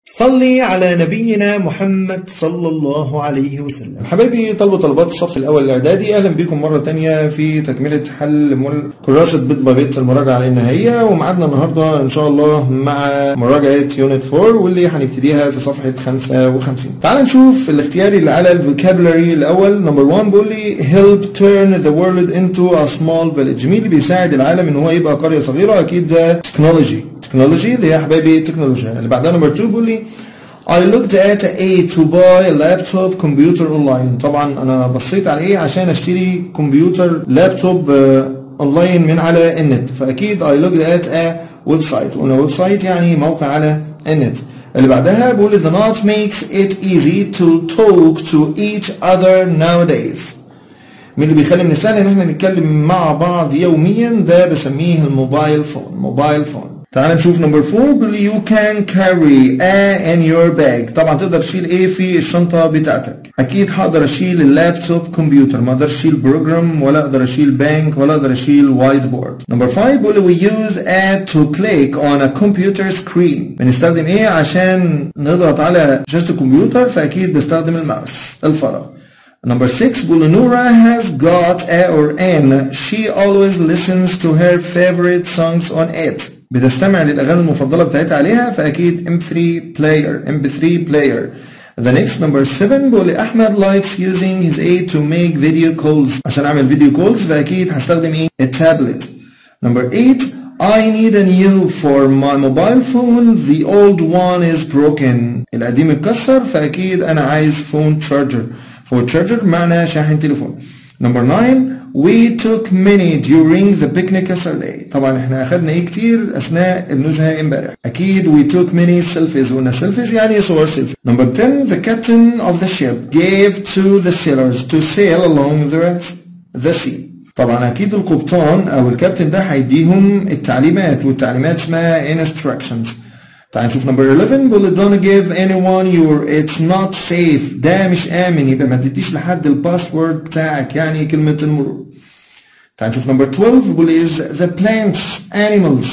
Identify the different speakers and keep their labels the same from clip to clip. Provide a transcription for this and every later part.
Speaker 1: صلي على نبينا محمد صلى الله عليه وسلم
Speaker 2: حبايبي طلبة طلبات الصف الأول الإعدادي أهلا بكم مرة تانية في تكملة حل مل... كراسة بيت باغيت المراجعة النهائية ومعادنا النهاردة إن شاء الله مع مراجعة يونت 4 واللي هنبتديها في صفحة 55 تعال نشوف الاختياري اللي على الفوكابلري الأول نمبر 1 بيقول لي help turn the world into a small village مين اللي بيساعد العالم إن هو يبقى قرية صغيرة أكيد ده تكنولوجي تكنولوجي اللي هي حبايبي تكنولوجيا اللي بعدها نمبر 2 بيقول لي I looked at a to buy a laptop computer online طبعا انا بصيت على ايه عشان اشتري كمبيوتر لابتوب اونلاين من على النت فاكيد I looked at a website قلنا ويب سايت يعني موقع على النت اللي بعدها بيقول the not makes it easy to talk to each other nowadays من اللي بيخلي من السهل ان احنا نتكلم مع بعض يوميا ده بسميه الموبايل فون موبايل فون تعال نشوف نمبر 4 بيقول you can carry a in your bag طبعا تقدر تشيل ايه في الشنطه بتاعتك اكيد هقدر اشيل اللابتوب كمبيوتر ما اقدرش اشيل بروجرام ولا اقدر اشيل بانك ولا اقدر اشيل وايت بورد نمبر 5 بيقول we use a to click on a computer screen بنستخدم ايه عشان نضغط على شاشه الكمبيوتر فاكيد بستخدم الماوس الفرع Number 6 بيقول Nura has got a or an she always listens to her favorite songs on it بتستمع للأغاني المفضلة بتاعتها عليها فأكيد MP3 player MP3 player The next number 7 بيقول أحمد likes using his aid to make video calls عشان أعمل فيديو كولز فأكيد هستخدم إيه؟ التابلت Number 8 I need a new for my mobile phone the old one is broken القديم اتكسر فأكيد أنا عايز فون charger for charger معنى شاحن تليفون Number 9 We took many during the picnic yesterday طبعا احنا اخدنا ايه كتير اثناء النزهة امبارح اكيد we took many selfies قلنا selfies يعني صور سيلفي Number 10 The captain of the ship gave to the sailors to sail along the, the sea طبعا اكيد القبطان او الكابتن ده هيديهم التعليمات والتعليمات اسمها instructions تعال نشوف نمبر 11 بيقول don't give anyone your it's not safe ده مش امن يبقى ما تديش لحد الباسورد بتاعك يعني كلمة المرور تعال نشوف نمبر 12 بيقول is the plants animals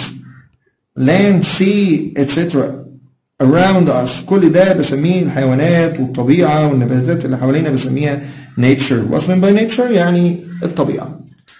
Speaker 2: land sea etc around us كل ده بسميه الحيوانات والطبيعة والنباتات اللي حوالينا بسميها nature what's meant by nature يعني الطبيعة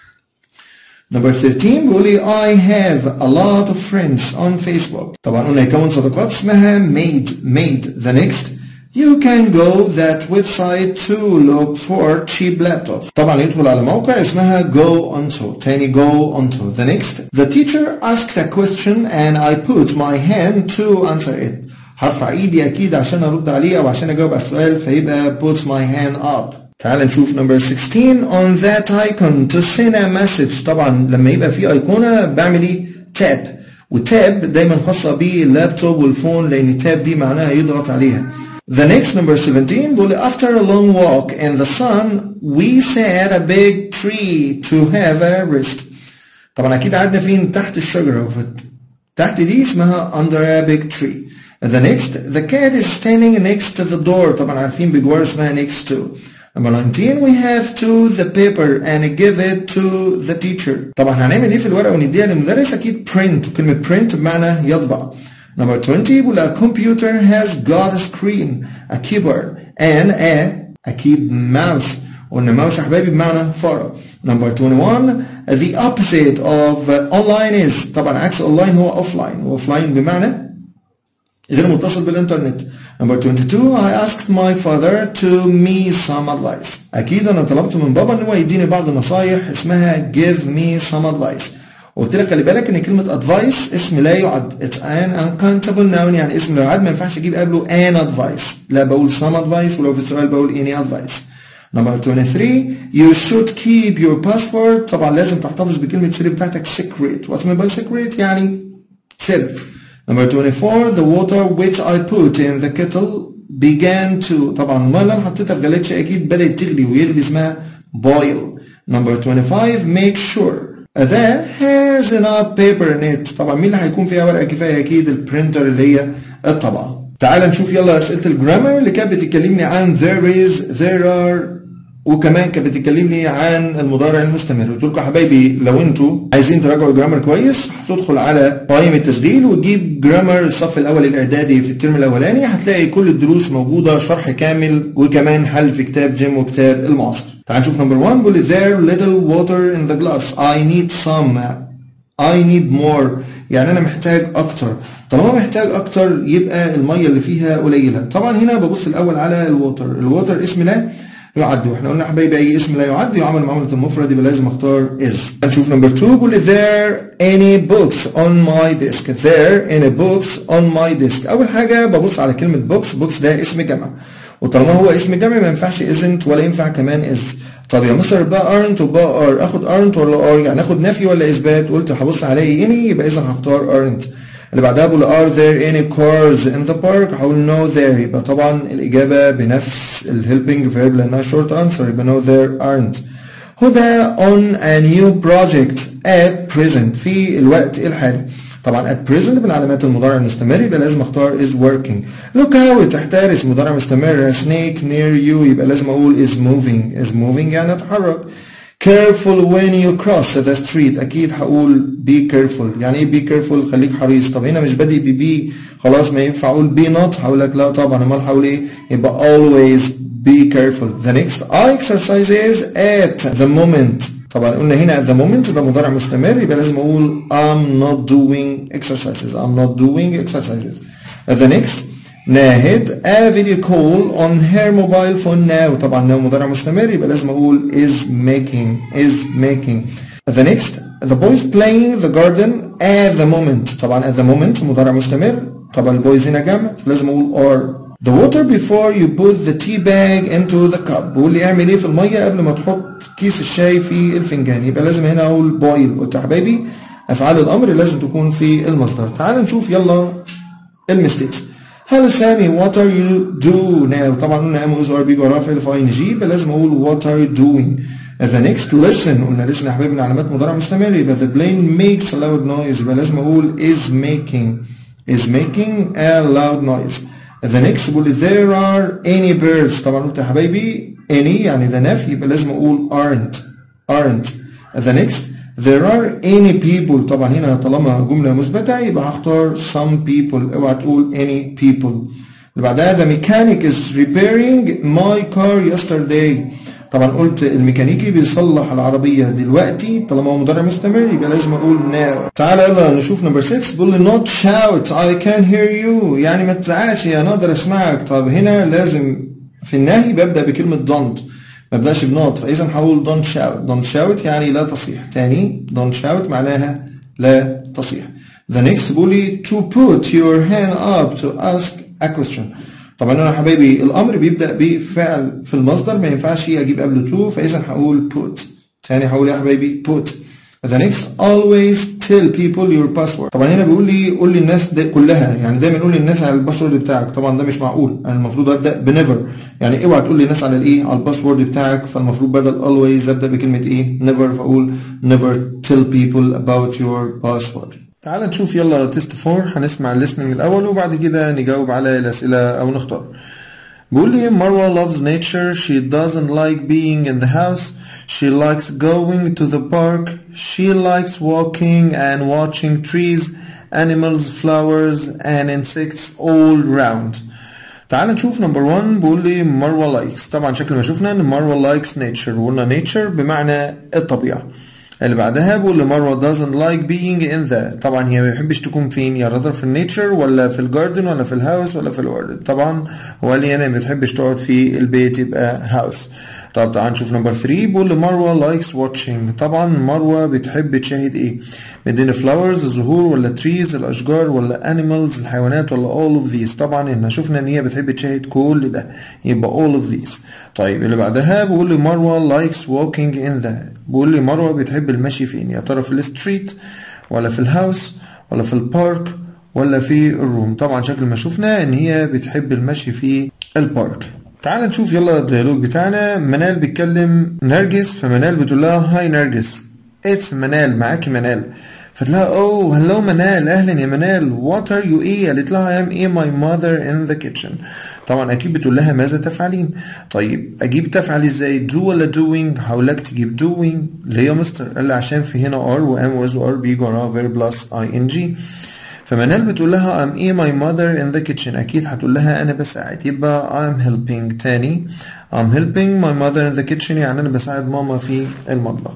Speaker 2: Number 13 بيقول لي I have a lot of friends on Facebook طبعا قلنا يكون صداقات اسمها made made the next you can go that website to look for cheap laptops طبعا يدخل على موقع اسمها go onto تاني go onto the next the teacher asked a question and I put my hand to answer it هرفع ايدي اكيد عشان ارد عليه او عشان اجاوب على السؤال فيبقى put my hand up تعال نشوف نمبر 16 on that icon to send a message طبعا لما يبقى في ايقونه بعمل ايه تاب وتاب دايما خاصه باللابتوب والفون لان تاب دي معناها يضغط عليها The next number 17 بيقول after a long walk in the sun we saw a big tree to have a rest طبعا اكيد قعدنا فين تحت الشجره تحت دي اسمها under a big tree The next the cat is standing next to the door طبعا عارفين بجوار اسمها next to Number 19 we have to the paper and give it to the teacher طبعا هنعمل ايه في الورقه ونديها للمدرس اكيد print وكلمه print بمعنى يطبع Number 20 بيقول a computer has got a screen a keyboard and a اكيد mouse قلنا mouse يا حبايبي بمعنى فرع Number 21 the opposite of online is طبعا عكس online هو offline واوفلاين بمعنى غير متصل بالانترنت Number 22 I asked my father to me some advice أكيد أنا طلبت من بابا إن هو يديني بعض النصايح اسمها give me some advice قلت لك خلي بالك إن كلمة advice اسم لا يعد it's an uncountable noun يعني اسم لا يعد ما ينفعش أجيب قبله an advice لا بقول some advice ولو في السؤال بقول any advice Number 23 you should keep your password طبعا لازم تحتفظ بكلمة سر بتاعتك secret what's meant by secret يعني سر Number 24 the water which I put in the kettle began to طبعا الميه اللي انا حطيتها في غليتش اكيد بدات تغلي ويغلي اسمها boil Number 25 make sure that has enough paper in it طبعا مين اللي هيكون فيها ورقه كفايه اكيد البرينتر اللي هي الطبعه تعال نشوف يلا اسئله الجرامر اللي كانت بتكلمني عن there is there are وكمان كانت بتتكلمني عن المضارع المستمر قلت لكم يا حبايبي لو انتوا عايزين تراجعوا الجرامر كويس هتدخل على قائمه التشغيل وتجيب جرامر الصف الاول الاعدادي في الترم الاولاني هتلاقي كل الدروس موجوده شرح كامل وكمان حل في كتاب جيم وكتاب المعاصر تعال نشوف نمبر 1 بيقول there little water in the glass I need some I need more يعني انا محتاج اكتر طالما محتاج اكتر يبقى الميه اللي فيها قليله طبعا هنا ببص الاول على الووتر الووتر اسم لا يعد واحنا قلنا يا حبايبي اي اسم لا يعد يعمل معامله المفرد يبقى لازم اختار is هنشوف نمبر 2 بيقول there any books on my desk there any books on my desk اول حاجه ببص على كلمه بوكس بوكس ده اسم جمع وطالما هو اسم جمع ما ينفعش isn't ولا ينفع كمان is طب يا مستر بقى aren't وبقى are اخد aren't ولا are يعني اخد نفي ولا اثبات قلت هبص عليه any يبقى اذا هختار aren't اللي بعدها بقول are there any cars in the park هقول no there يبقى طبعا الإجابة بنفس ال helping verb لأنها short answer يبقى no there aren't هدى on a new project at present في الوقت الحالي طبعا at present بالعلامات المضارع المستمر يبقى لازم اختار is working look out احترس مضارع مستمر a snake near you يبقى لازم اقول is moving is moving يعني اتحرك careful when you cross the street اكيد هقول be careful يعني ايه be careful خليك حريص طب هنا مش بادئ ب be خلاص ما ينفع اقول be not هقول لك لا طبعا امال هقول ايه يبقى always be careful the next I exercises at the moment طبعا قلنا هنا at the moment ده مضارع مستمر يبقى لازم اقول I'm not doing exercises I'm not doing exercises the next ناهد a video call on her mobile phone now طبعا now مضارع مستمر يبقى لازم اقول is making is making the next the boys playing the garden at the moment طبعا at the moment مضارع مستمر طبعا البويز هنا جمع لازم اقول are the water before you put the tea bag into the cup بقول لي اعمل ايه في الميه قبل ما تحط كيس الشاي في الفنجان يبقى لازم هنا اقول boil قلت يا حبايبي افعال الامر لازم تكون في المصدر تعال نشوف يلا المستيكس هلو سامي what are you do now طبعا قلنا ام از ار بي جرافه في اي ان جي يبقى لازم اقول what are you doing the next listen قلنا listen يا حبايبي من علامات مضارع مستمر يبقى the plane makes a loud noise يبقى لازم اقول is making is making a loud noise the next بقول there are any birds طبعا قلت يا حبايبي any يعني ده نفي يبقى لازم اقول aren't aren't the next there are any people طبعا هنا طالما جملة مثبتة يبقى هختار some people اوعى تقول any people اللي بعدها the mechanic is repairing my car yesterday طبعا قلت الميكانيكي بيصلح العربية دلوقتي طالما هو مضارع مستمر يبقى لازم اقول now تعالى يلا نشوف نمبر 6 بيقول لي not shout I can hear you يعني ما تزعقش انا اقدر اسمعك طب هنا لازم في النهي ببدأ بكلمة don't ما بدأش بنوت فإذا هقول don't shout don't shout يعني لا تصيح تاني don't shout معناها لا تصيح the next بيقول لي to put your hand up to ask a question طبعا انا حبايبي الامر بيبدا بفعل في المصدر ما ينفعش اجيب قبله to فاذا هقول put تاني هقول يا حبايبي put the next always tell people your password طبعا هنا بيقول لي قول للناس ده كلها يعني دايما قول للناس على الباسورد بتاعك طبعا ده مش معقول انا المفروض ابدا بنيفر يعني اوعى تقول للناس على الايه على الباسورد بتاعك فالمفروض بدل always ابدا بكلمه ايه never فاقول never tell people about your password تعال نشوف يلا تيست 4 هنسمع الليسننج الاول وبعد كده نجاوب على الاسئله او نختار بيقول لي مروة loves nature she doesn't like being in the house she likes going to the park she likes walking and watching trees animals flowers and insects all round تعال نشوف نمبر 1 بيقول لي مروة لايكس طبعا شكل ما شفنا ان مروة لايكس نيتشر وقلنا نيتشر بمعنى الطبيعة اللي بعدها بقول لمروة doesn't like being in the طبعا هي ما بيحبش تكون فين يا رادر في النيتشر ولا في الجاردن ولا في الهاوس ولا في الورد طبعا هو قال لي انا ما بتحبش تقعد في البيت يبقى هاوس طب تعال نشوف نمبر 3 بقول لمروة لايكس واتشنج طبعا مروة بتحب تشاهد ايه مدينة فلاورز الزهور ولا تريز الاشجار ولا انيمالز الحيوانات ولا all of these طبعا احنا شفنا ان هي بتحب تشاهد كل ده يبقى all of these طيب اللي بعدها بقول لي مروة لايكس walking in the بقول لي مروة بتحب المشي فين يا ترى في الستريت ولا في الهاوس ولا في البارك ولا في الروم طبعا شكل ما شفنا ان هي بتحب المشي في البارك تعال نشوف يلا الديالوج بتاعنا منال بيتكلم نرجس فمنال بتقول لها هاي نرجس اتس منال معاكي منال فتلاقي اوه هلو منال اهلا يا منال وات ار يو ايه قالت لها I am ايه my mother in the kitchen طبعا اكيد بتقول لها ماذا تفعلين طيب اجيب تفعل ازاي do ولا doing هقول لك تجيب doing ليه يا مستر قال لي عشان في هنا are و am was و are بيجوا وراها verb plus ing فمنال بتقول لها I'm ايه my mother in the kitchen اكيد هتقول لها انا بساعد يبقى I'm helping تاني I'm helping my mother in the kitchen يعني انا بساعد ماما في المطبخ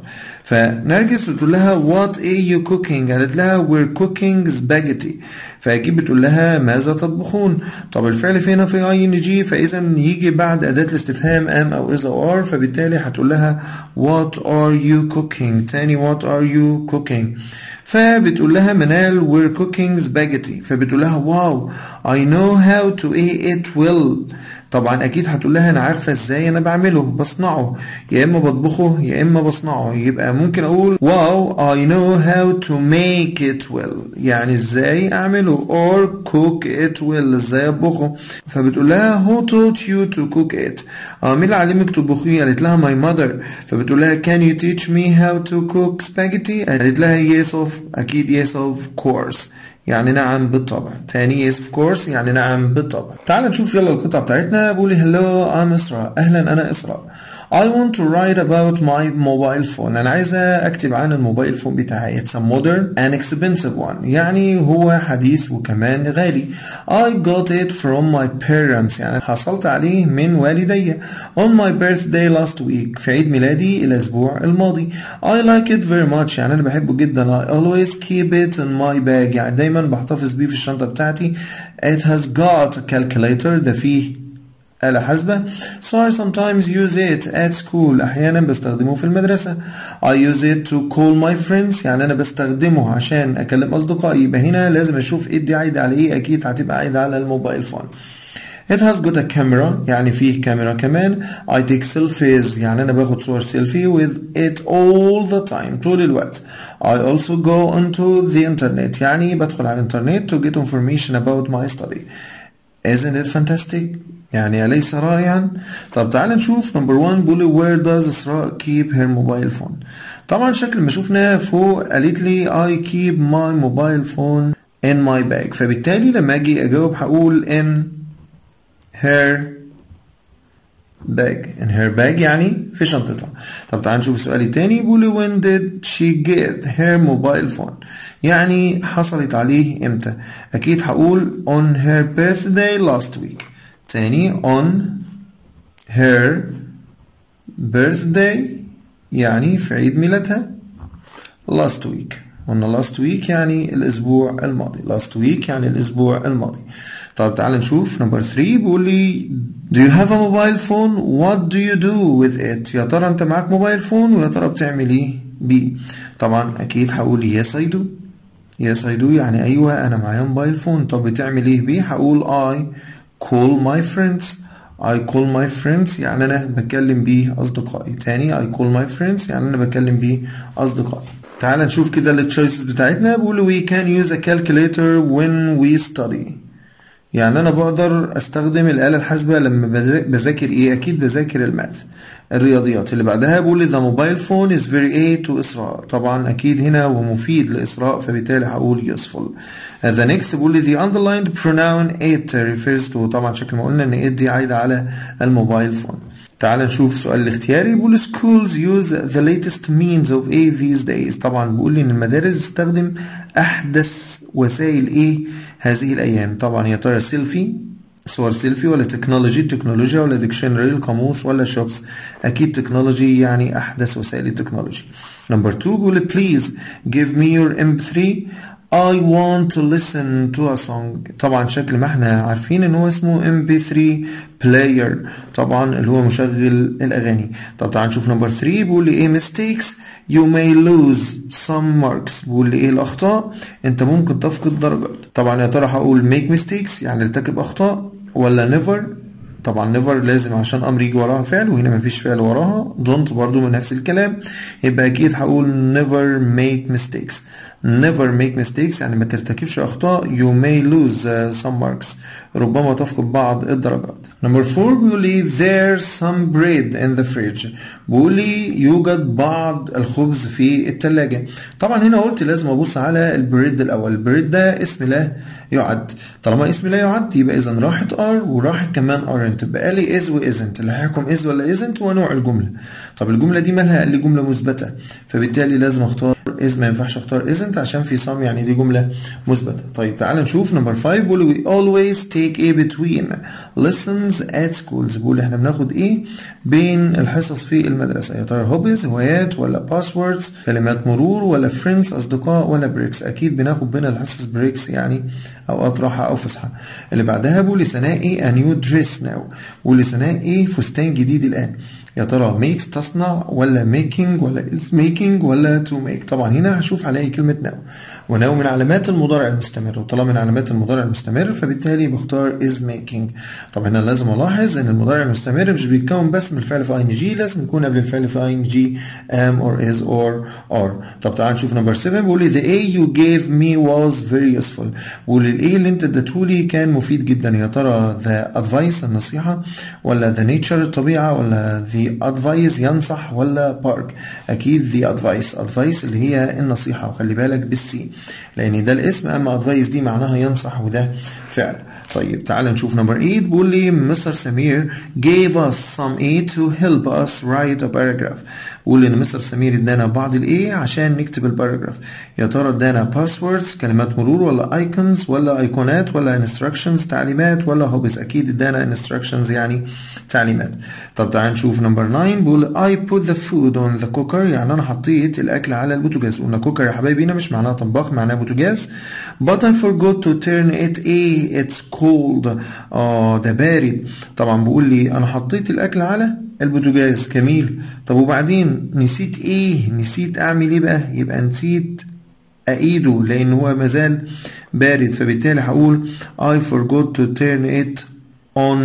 Speaker 2: فنرجس بتقول لها what are you cooking قالت لها we're cooking spaghetti فاكيد بتقول لها ماذا تطبخون طب الفعل فين في اي ان جي فاذا يجي بعد اداه الاستفهام ام او از او ار فبالتالي هتقول لها what are you cooking تاني what are you cooking فبتقول لها منال we're cooking spaghetti فبتقول لها واو I know how to eat it well طبعا اكيد هتقول لها انا عارفه ازاي انا بعمله بصنعه يا اما بطبخه يا اما بصنعه يبقى ممكن اقول واو I know how to make it well يعني ازاي اعمله or cook it well ازاي اطبخه فبتقول لها who taught you to cook it اه مين اللي علمك تطبخيه قالت لها my mother فبتقول لها can you teach me how to cook spaghetti قالت لها yes of اكيد yes of course يعني نعم بالطبع تاني yes of course يعني نعم بالطبع تعال نشوف يلا القطعة بتاعتنا بقول hello I'm إسراء أهلا أنا إسراء I want to write about my mobile phone أنا عايزة أكتب عن الموبايل فون بتاعي It's a modern and expensive one يعني هو حديث وكمان غالي I got it from my parents يعني حصلت عليه من والدي on my birthday last week في عيد ميلادي الأسبوع الماضي I like it very much يعني أنا بحبه جدا I always keep it in my bag يعني دايما بحتفظ بيه في الشنطة بتاعتي It has got a calculator ده فيه آلة حاسبة so I sometimes use it at school أحيانا بستخدمه في المدرسة I use it to call my friends يعني أنا بستخدمه عشان أكلم أصدقائي يبقى هنا لازم أشوف إيه دي عايدة على إيه أكيد هتبقى عايدة على الموبايل فون It has got a camera يعني فيه كاميرا كمان I take selfies يعني أنا باخد صور سيلفي with it all the time طول الوقت I also go onto the internet يعني بدخل على الانترنت to get information about my study Isn't it fantastic? يعني أليس رائعا؟ طب تعال نشوف نمبر 1 بيقول where does إسراء keep her mobile phone؟ طبعا شكل ما شفنا فوق قالت لي I keep my mobile phone in my bag فبالتالي لما أجي أجاوب هقول in her bag in her bag يعني في شنطتها طب تعال نشوف السؤال التاني بيقول when did she get her mobile phone يعني حصلت عليه امتى اكيد هقول on her birthday last week تاني on her birthday يعني في عيد ميلادها last week قلنا last week يعني الأسبوع الماضي last week يعني الأسبوع الماضي طب تعال نشوف نمبر 3 بيقول لي do you have a mobile phone what do you do with it يا ترى أنت معاك موبايل فون ويا ترى بتعمل إيه بيه طبعا أكيد هقول yes I do yes I do يعني أيوة أنا معايا موبايل فون طب بتعمل إيه بيه هقول I call my friends I call my friends يعني أنا بكلم بيه أصدقائي تاني I call my friends يعني أنا بكلم بيه أصدقائي تعال نشوف كده التشويسز بتاعتنا بيقولوا we can use a calculator when we study يعني أنا بقدر أستخدم الآلة الحاسبة لما بذاكر إيه أكيد بذاكر الماث الرياضيات اللي بعدها بقول لي the mobile phone is very aid to إسراء طبعا أكيد هنا هو مفيد لإسراء فبالتالي هقول useful the next بقول لي the underlined pronoun it refers to طبعا شكل ما قلنا إن it دي عايدة على الموبايل فون تعال نشوف السؤال الاختياري بيقول schools use the latest means of A these days طبعا بيقول لي ان المدارس تستخدم احدث وسائل ايه هذه الايام طبعا يا ترى سيلفي صور سيلفي ولا تكنولوجي تكنولوجيا ولا ديكشنري القاموس ولا شوبس اكيد تكنولوجي يعني احدث وسائل التكنولوجي نمبر 2 بيقول please give me your mp3 I want to listen to a song طبعا شكل ما احنا عارفين ان هو اسمه MP3 player طبعا اللي هو مشغل الاغاني طب تعال نشوف نمبر 3 بيقول لي ايه mistakes you may lose some marks بيقول لي ايه الاخطاء انت ممكن تفقد درجات طبعا يا ترى هقول make mistakes يعني ارتكب اخطاء ولا never طبعا never لازم عشان امر يجي وراها فعل وهنا مفيش فعل وراها don't برضو من نفس الكلام يبقى اكيد هقول never make mistakes never make mistakes يعني ما ترتكبش اخطاء you may lose uh, some marks ربما تفقد بعض الدرجات number four بيقول لي there's some bread in the fridge بيقول لي يوجد بعض الخبز في الثلاجة طبعا هنا قلت لازم ابص على البريد الاول البريد ده اسم لا يعد طالما اسم لا يعد يبقى اذا راحت ار وراحت كمان ارنت بقى لي از وازنت اللي هيحكم از ولا ازنت ونوع الجمله طب الجمله دي مالها قال لي جمله مثبته فبالتالي لازم اختار از ما ينفعش اختار ازنت عشان في صم يعني دي جمله مثبته طيب تعال نشوف نمبر 5 بيقول we always take a between lessons at schools بيقول احنا بناخد ايه بين الحصص في المدرسه يا ترى هوبيز هوايات ولا باسوردز كلمات مرور ولا فريندز اصدقاء ولا بريكس اكيد بناخد بين الحصص بريكس يعني اوقات راحه او فسحه اللي بعدها بيقول لسناء ايه a new dress now بيقول لسناء ايه فستان جديد الان يا ترى makes تصنع ولا making ولا is making ولا to make طبعا هنا هشوف هلاقي كلمة now وناو من علامات المضارع المستمر وطالما من علامات المضارع المستمر فبالتالي بختار is making طبعا هنا لازم الاحظ ان المضارع المستمر مش بيتكون بس من الفعل في ing لازم يكون قبل الفعل في ing am or is or are طب تعال نشوف نمبر 7 بيقول لي the A you gave me was very useful بيقول لي الايه اللي انت اديتهولي كان مفيد جدا يا ترى the advice النصيحة ولا the nature الطبيعة ولا the advice ينصح ولا park اكيد the advice advice اللي هي النصيحة وخلي بالك بالسي لان ده الاسم اما advice دي معناها ينصح وده فعل طيب تعال نشوف نمبر 8 بيقول لي مستر سمير gave us some aid to help us write a paragraph بيقول ان مستر سمير ادانا بعض الايه عشان نكتب الباراجراف يا ترى ادانا باسوردز كلمات مرور ولا ايكونز ولا ايقونات ولا انستراكشنز تعليمات ولا هوبز اكيد ادانا انستراكشنز يعني تعليمات طب تعال نشوف نمبر 9 بيقول I put the food on the cooker يعني انا حطيت الاكل على البوتاجاز قلنا كوكر يا حبايبي هنا مش معناها طباخ معناها بوتاجاز but I forgot to turn it ايه it's cold اه ده بارد طبعا بيقول لي انا حطيت الاكل على البوتاجاز جميل طب وبعدين نسيت ايه نسيت اعمل ايه بقى يبقى نسيت ايده لان هو مازال بارد فبالتالي هقول I forgot to turn it on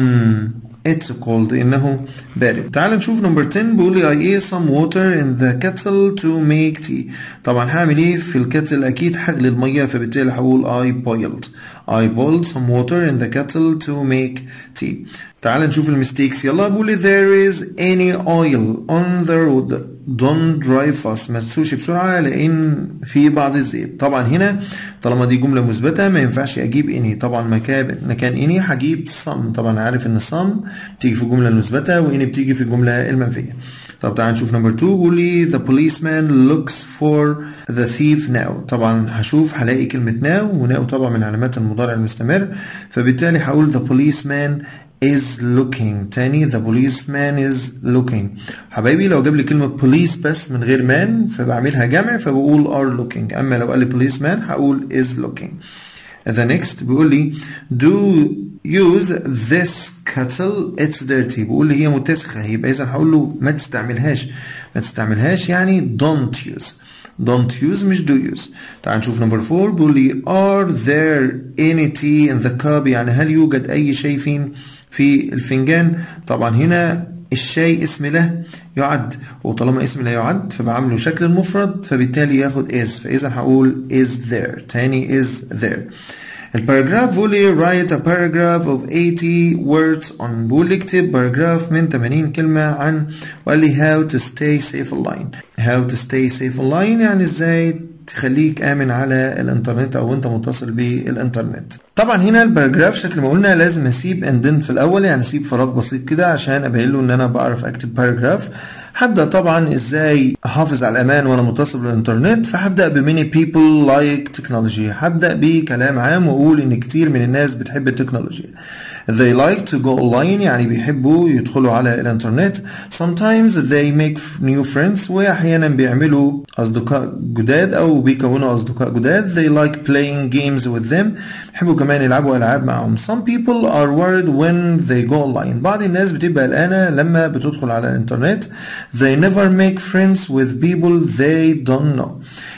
Speaker 2: It's cold إنه بارد. تعال نشوف نمبر 10 بيقول لي I ate some water in the kettle to make tea. طبعا هعمل إيه في الكتل أكيد هغلي المية فبالتالي هقول I boiled. I boiled some water in the kettle to make tea. تعال نشوف المستيكس يلا بقول لي there is any oil on the road don't drive fast ما تسوقش بسرعة لأن في بعض الزيت طبعا هنا طالما دي جملة مثبتة ما ينفعش أجيب any طبعا مكان مكان any هجيب some طبعا عارف إن some بتيجي في الجملة المثبتة واني بتيجي في الجملة المنفية طب تعال نشوف نمبر 2 بيقول لي the policeman looks for the thief now طبعا هشوف هلاقي كلمة now و now طبعا من علامات المضارع المستمر فبالتالي هقول the policeman is looking تاني the policeman is looking حبايبي لو جاب لي كلمة police بس من غير man فبعملها جمع فبقول are looking أما لو قال لي policeman هقول is looking the next بيقول لي do use this kettle it's dirty بيقول لي هي متسخة يبقى إذا هقول له ما تستعملهاش ما تستعملهاش يعني don't use don't use مش do use تعال نشوف نمبر 4 بيقول لي are there any tea in the cup يعني هل يوجد أي شيء فين في الفنجان طبعا هنا الشاي اسم له يعد وطالما اسم لا يعد فبعمله شكل المفرد فبالتالي ياخد is فإذا هقول is there تاني is there الباراجراف بيقول لي write a paragraph of 80 words on بيقول لي اكتب باراجراف من 80 كلمة عن وقال لي how to stay safe online how to stay safe online يعني ازاي تخليك امن على الانترنت او انت متصل بالانترنت طبعا هنا الباراجراف شكل ما قلنا لازم اسيب اندنت في الاول يعني اسيب فراغ بسيط كده عشان ابين له ان انا بعرف اكتب باراجراف هبدا طبعا ازاي احافظ على الامان وانا متصل بالانترنت فهبدا بميني بيبل لايك تكنولوجي هبدا بكلام عام واقول ان كتير من الناس بتحب التكنولوجيا they like to go online يعني بيحبوا يدخلوا على الانترنت sometimes they make new friends واحيانا بيعملوا اصدقاء جداد او بيكونوا اصدقاء جداد they like playing games with them بيحبوا كمان يلعبوا العاب معاهم some people are worried when they go online بعض الناس بتبقى قلقانه لما بتدخل على الانترنت they never make friends with people they don't know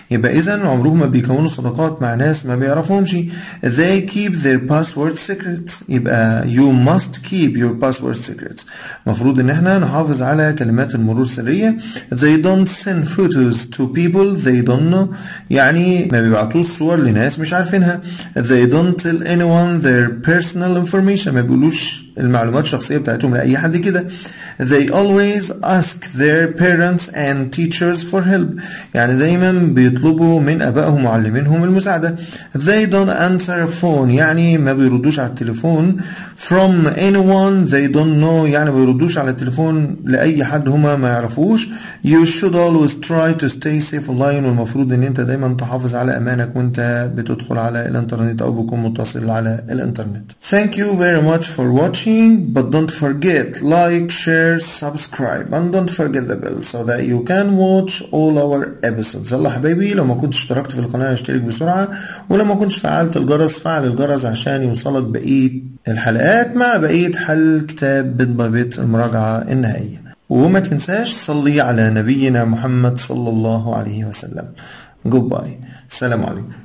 Speaker 2: يبقى إذا عمرهم ما بيكونوا صداقات مع ناس ما بيعرفهمش they keep their password secret يبقى you must keep your password secret المفروض إن احنا نحافظ على كلمات المرور السرية they don't send photos to people they don't know يعني ما بيبعتوش صور لناس مش عارفينها they don't tell anyone their personal information ما بيقولوش المعلومات الشخصية بتاعتهم لأي حد كده they always ask their parents and teachers for help يعني دايما بيطلبوا من أبائهم ومعلمينهم المساعدة they don't answer a phone يعني ما بيردوش على التليفون from anyone they don't know يعني ما بيردوش على التليفون لأي حد هما ما يعرفوش you should always try to stay safe online والمفروض ان انت دايما تحافظ على امانك وانت بتدخل على الانترنت او بتكون متصل على الانترنت thank you very much for watching but don't forget like share subscribe and don't forget the bell so that you can watch all our episodes يلا حبايبي لو ما كنتش اشتركت في القناة اشترك بسرعة ولو ما كنتش فعلت الجرس فعل الجرس عشان يوصلك بقية الحلقات مع بقية حل كتاب بيت باي بيت المراجعة النهائية وما تنساش صلي على نبينا محمد صلى الله عليه وسلم جود باي السلام عليكم